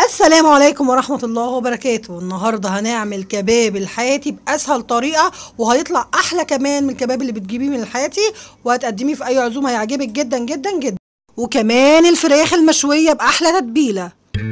السلام عليكم ورحمة الله وبركاته النهاردة هنعمل كباب الحياتي بأسهل طريقة وهيطلع أحلى كمان من الكباب اللي بتجيبيه من الحياتي وهتقدميه في أي عزومة هيعجبك جدا جدا جدا وكمان الفراخ المشوية بأحلى تتبيلة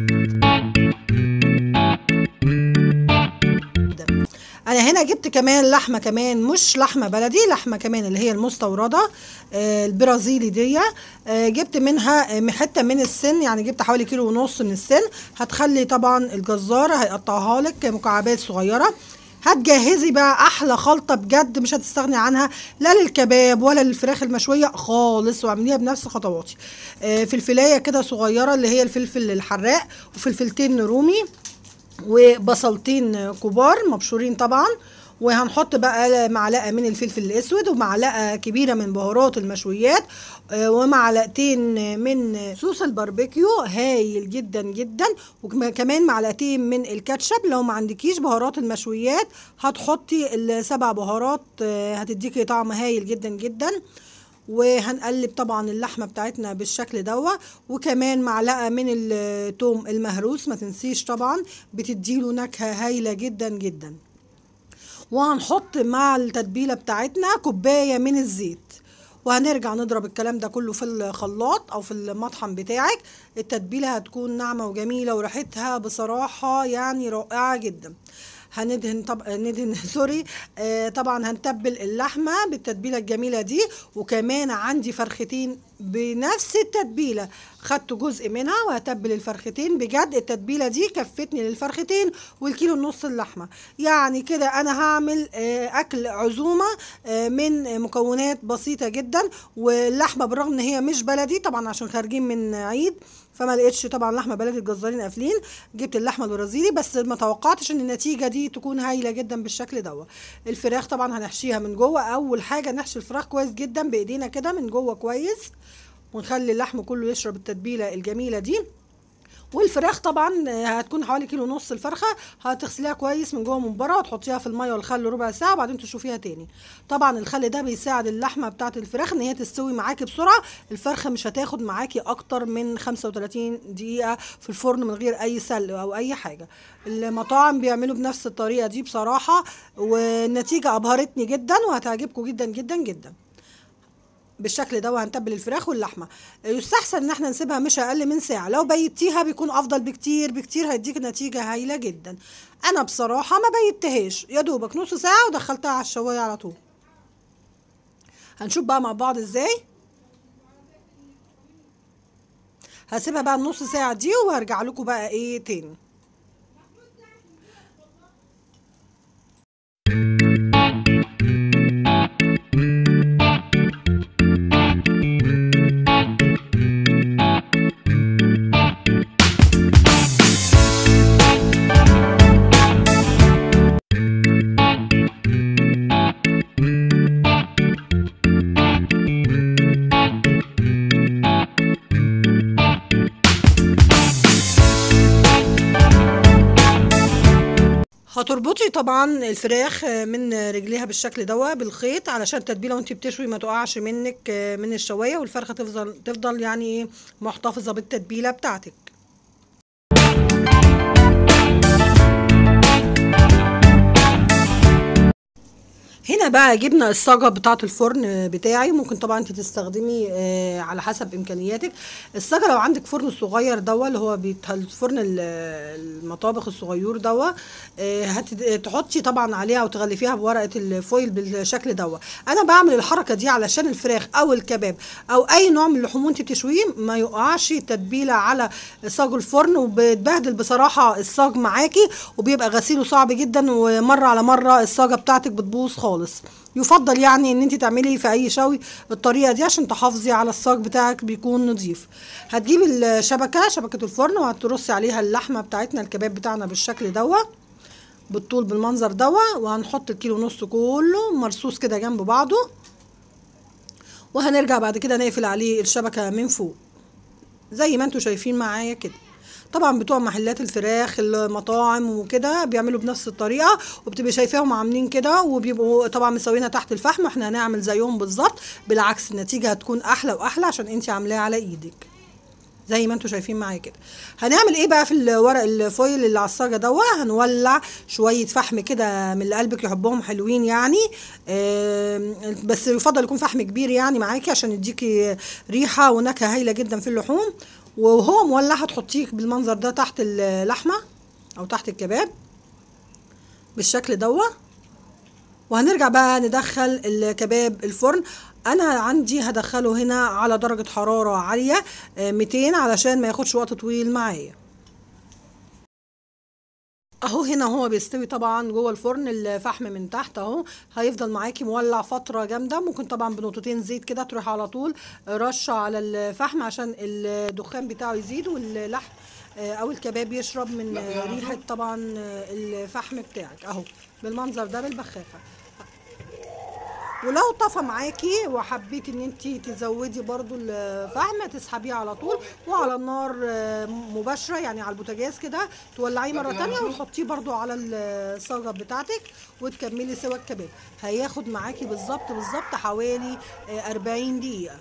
انا هنا جبت كمان لحمه كمان مش لحمه بلدي لحمه كمان اللي هي المستورده آه البرازيلي دي آه جبت منها آه حته من السن يعني جبت حوالي كيلو ونص من السن هتخلي طبعا الجزار هيقطعها لك مكعبات صغيره هتجهزي بقى احلى خلطه بجد مش هتستغني عنها لا للكباب ولا للفراخ المشويه خالص واعمليها بنفس خطواتي آه فلفلايه كده صغيره اللي هي الفلفل الحراق وفلفلتين رومي وبصلتين كبار مبشورين طبعا وهنحط بقى معلقه من الفلفل الاسود ومعلقه كبيره من بهارات المشويات ومعلقتين من صوص الباربيكيو هايل جدا جدا وكمان معلقتين من الكاتشب لو ما عندكيش بهارات المشويات هتحطي السبع بهارات هتديكي طعم هايل جدا جدا وهنقلب طبعا اللحمه بتاعتنا بالشكل دوا وكمان معلقه من التوم المهروس ما تنسيش طبعا بتديله نكهه هايله جدا جدا وهنحط مع التتبيله بتاعتنا كوبايه من الزيت وهنرجع نضرب الكلام ده كله في الخلاط او في المطحن بتاعك التتبيله هتكون ناعمه وجميله وريحتها بصراحه يعني رائعه جدا هندهن طب ندهن سوري آه طبعا هنتبل اللحمه بالتتبيله الجميله دي وكمان عندي فرختين بنفس التتبيله خدت جزء منها وهتبل الفرختين بجد التتبيله دي كفتني للفرختين والكيلو ونص اللحمه يعني كده انا هعمل آه اكل عزومه آه من مكونات بسيطه جدا واللحمه بالرغم ان هي مش بلدي طبعا عشان خارجين من عيد فما لقيتش طبعا لحمه بلدي الجزارين قافلين جبت اللحمه البرازيلي بس ما توقعتش ان النتيجه دي تكون هايله جدا بالشكل دوت الفراخ طبعا هنحشيها من جوه اول حاجه نحشي الفراخ كويس جدا بايدينا كده من جوه كويس ونخلي اللحم كله يشرب التتبيله الجميله دي والفراخ طبعا هتكون حوالي كيلو ونص الفرخه هتغسليها كويس من جوه ومن بره وتحطيها في الميه والخل ربع ساعه وبعدين تشوفيها تاني طبعا الخل ده بيساعد اللحمه بتاعه الفراخ ان هي تستوي معاكي بسرعه الفرخه مش هتاخد معاكي اكتر من 35 دقيقه في الفرن من غير اي سلق او اي حاجه المطاعم بيعملوا بنفس الطريقه دي بصراحه والنتيجه ابهرتني جدا وهتعجبكم جدا جدا جدا بالشكل ده وهنتبل الفراخ واللحمه يستحسن ان احنا نسيبها مش اقل من ساعه لو بيتيها بيكون افضل بكتير بكتير هيديك نتيجه هايله جدا انا بصراحه ما بيتهاش يا دوبك نص ساعه ودخلتها على الشوايه على طول هنشوف بقى مع بعض ازاي هسيبها بقى النص ساعه دي وهرجع لكم بقى ايه تاني هتربطي طبعا الفراخ من رجليها بالشكل دوا بالخيط علشان التتبيله وانت بتشوي ما تقعش منك من الشوايه والفرخه تفضل تفضل يعني محتفظه بالتتبيله بتاعتك هنا بقى جبنا الصاجه بتاعه الفرن بتاعي ممكن طبعا انت تستخدمي آه على حسب امكانياتك الصاجه لو عندك فرن صغير دوا اللي هو الفرن المطابخ الصغير دوا آه هتحطي طبعا عليها وتغلفيها بورقه الفويل بالشكل دوا انا بعمل الحركه دي علشان الفراخ او الكباب او اي نوع من اللحوم وانت بتشويه ما يقعش التتبيله على صاج الفرن وبتبهدل بصراحه الصاج معاكي وبيبقى غسيله صعب جدا ومره على مره الصاجه بتاعتك بتبوظ خالص خالص يفضل يعني ان انت تعملي في اي شوي الطريقه دي عشان تحافظي على الصاج بتاعك بيكون نظيف هتجيبي الشبكه شبكه الفرن وهترصي عليها اللحمه بتاعتنا الكباب بتاعنا بالشكل دوا بالطول بالمنظر دوا وهنحط الكيلو ونص كله مرصوص كده جنب بعضه وهنرجع بعد كده نقفل عليه الشبكه من فوق زي ما انتوا شايفين معايا كده طبعا بتوع محلات الفراخ المطاعم وكده بيعملوا بنفس الطريقه وبتبقي شايفاهم عاملين كده وبيبقوا طبعا مسوينها تحت الفحم واحنا هنعمل زيهم بالظبط بالعكس النتيجه هتكون احلى واحلى عشان انت عاملاها على ايدك زي ما انتم شايفين معايا كده هنعمل ايه بقى في الورق الفويل اللي على الصاجه دوت هنولع شويه فحم كده من اللي قلبك يحبهم حلوين يعني آم، بس يفضل يكون فحم كبير يعني معاكي عشان يديكي ريحه ونكهه هايله جدا في اللحوم وهو مولع هتحطيه بالمنظر ده تحت اللحمه او تحت الكباب بالشكل دوت وهنرجع بقى ندخل الكباب الفرن انا عندي هدخله هنا على درجة حرارة عالية آه، 200 علشان ما ياخدش وقت طويل معايا اهو هنا هو بيستوي طبعا جوه الفرن الفحم من تحت اهو هيفضل معاكي مولع فتره جامده ممكن طبعا بنقطتين زيت كده تروح على طول رشه على الفحم عشان الدخان بتاعه يزيد واللحم آه، او الكباب يشرب من آه، ريحه طبعا آه، الفحم بتاعك اهو بالمنظر ده بالبخاخه ولو طفى معاكي وحبيتي ان انت تزودي برضو الفحم تسحبيه على طول وعلى النار آه، مباشره يعني على البوتاجاز كده تولعيه مره تانية وتحطيه برضو على الصاجه بتاعتك وتكملي سوا الكباب هياخد معاكي بالظبط بالظبط حوالي آه، 40 دقيقه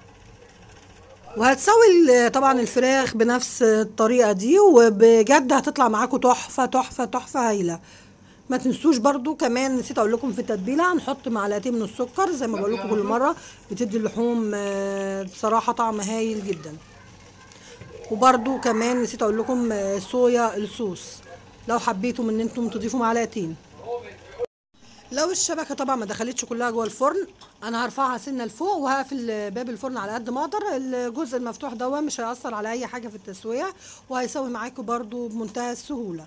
وهتسوي ال- طبعا الفراخ بنفس الطريقه دي وبجد هتطلع معاكم تحفه تحفه تحفه هايله ما تنسوش برضو كمان نسيت اقول لكم في التتبيله هنحط معلقتين من السكر زي ما بقول لكم كل مره بتدي اللحوم آه، بصراحه طعم هايل جدا وبرضو كمان نسيت اقول لكم آه، صويا الصوص لو حبيتم ان انتم تضيفوا معلقتين لو الشبكه طبعا ما دخلتش كلها جوه الفرن انا هرفعها سنه لفوق وهقفل باب الفرن على قد ما اقدر الجزء المفتوح ده مش هيأثر على اي حاجه في التسويه وهيسوي معاكم برضو بمنتهى السهوله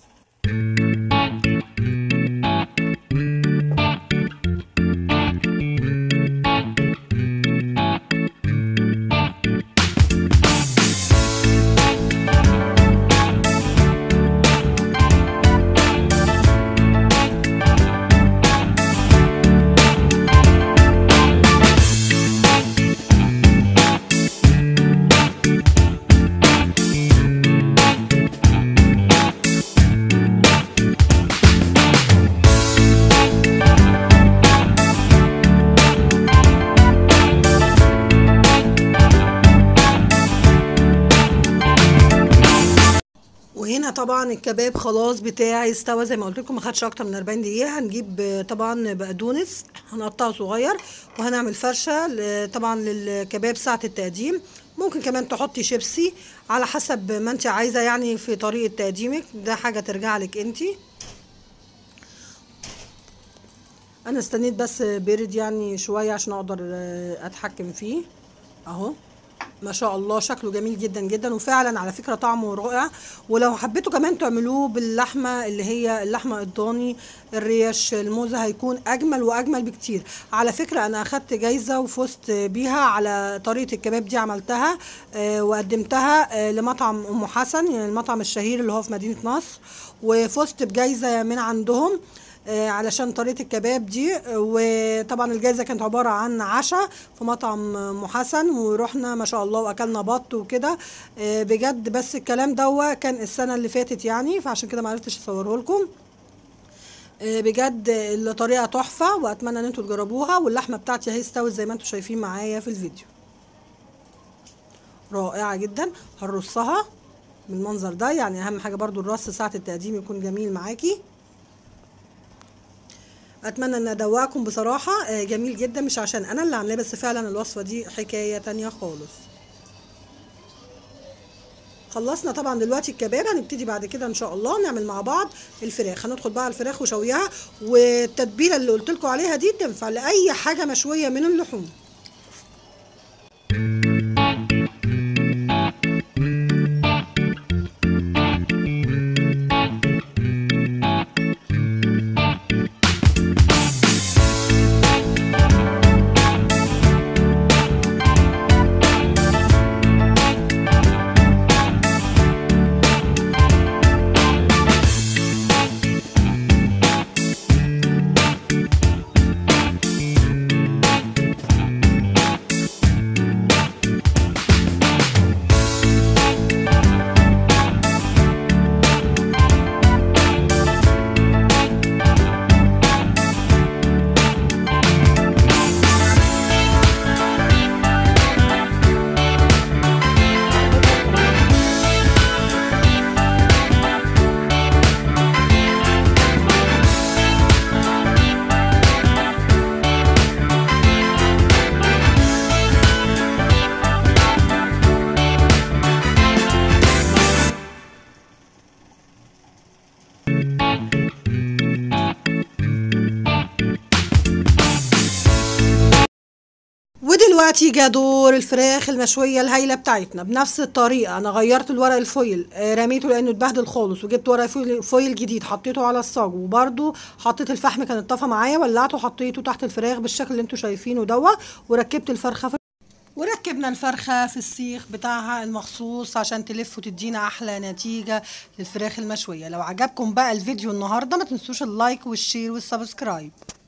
وهنا طبعا الكباب خلاص بتاعي استوى زي ما قلت لكم ما خدش اكتر من 40 دقيقه هنجيب آه، طبعا بقدونس هنقطعه صغير وهنعمل فرشه ل- طبعا للكباب ساعه التقديم ممكن كمان تحطي شيبسي على حسب ما انت عايزه يعني في طريقه تقديمك ده حاجه ترجع لك انت انا استنيت بس بيرد يعني شويه عشان اقدر آه، اتحكم فيه اهو ما شاء الله شكله جميل جدا جدا وفعلا على فكره طعمه رائع ولو حبيتوا كمان تعملوه باللحمه اللي هي اللحمه الضاني الريش الموزه هيكون اجمل واجمل بكتير على فكره انا اخدت جايزه وفزت بيها على طريقه الكباب دي عملتها آه، وقدمتها آه، لمطعم ام حسن يعني المطعم الشهير اللي هو في مدينه نصر وفزت بجايزه من عندهم آه، علشان طريقة الكباب دي آه، وطبعا الجائزة كانت عبارة عن عشاء في مطعم أم حسن ورحنا ما شاء الله وأكلنا بط وكده آه، بجد بس الكلام دوا كان السنة اللي فاتت يعني فعشان كده معرفتش أصوره لكم آه، بجد الطريقة تحفة وأتمنى إن انتوا تجربوها واللحمة بتاعتي اهي استوت زي ما انتوا شايفين معايا في الفيديو رائعة جدا هنرصها بالمنظر ده يعني أهم حاجة برضو الرص ساعة التقديم يكون جميل معاكي اتمنى ان ادوقكم بصراحه آه، جميل جدا مش عشان انا اللي عاملاه بس فعلا الوصفه دي حكايه تانية خالص خلصنا طبعا دلوقتي الكباب هنبتدي بعد كده ان شاء الله نعمل مع بعض الفراخ هندخل بقى على الفراخ وشويها والتتبيله اللي قلت لكم عليها دي تنفع لاي حاجه مشويه من اللحوم ودلوقتي جه دور الفراخ المشويه الهايله بتاعتنا بنفس الطريقه انا غيرت الورق الفويل آه، رميته لانه اتبهدل خالص وجبت ورق فويل, فويل جديد حطيته على الصاج وبرده حطيت الفحم كان اتطفى معايا ولعته حطيته تحت الفراخ بالشكل اللي انتوا شايفينه دوت وركبت الفرخه في وركبنا الفرخة في السيخ بتاعها المخصوص عشان تلف وتدينا أحلى نتيجة للفراخ المشوية لو عجبكم بقى الفيديو النهاردة ما تنسوش اللايك والشير والسبسكرايب